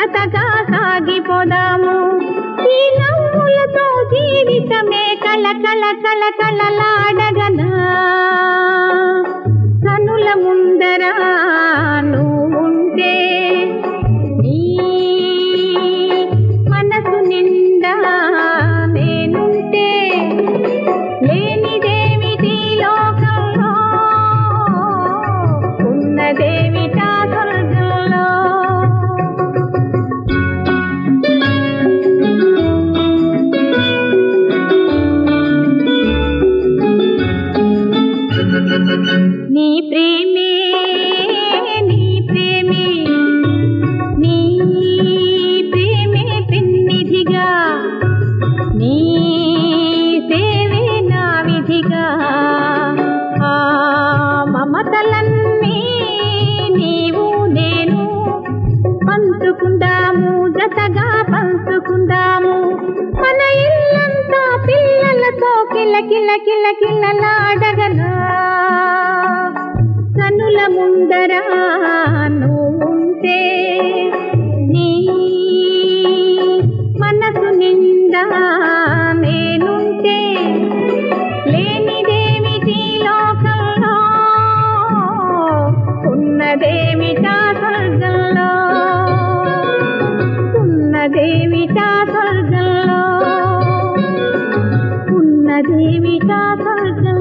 జతగా సాగిపోదాము ఈ నవ్వులతో జీవితమే కళ కళ కళ కళలాడగనా కనుల ముందర నువ్వుంటే నీ మనసు నిండా నేనుంటే లేనిదేమిటి లోకంలో ఉన్నదేమిటా స్వర్గంలో నీ ప్రేమే నీ ప్రేమే నీ ప్రేమే పెన్నిధిగా నీ సేవే నా విధిగా ఆ మమతలన్నీ నీవు నేను పంచుకుందాము జతగా పంచుకుందాము మన ఇల్లంతా పిల్లలతో కిల కిల కిల కిలలాడగనా కనుల ముందర నువ్వుంటే నీ మనసు నిండా నేనుంటే లేనిదేమిటి లోకంలో ఉన్నదేమిటా స్వర్గంలో ఉన్నదేమిటా స్వర్గంలో ఉన్నదేమిటా స్వర్గంలో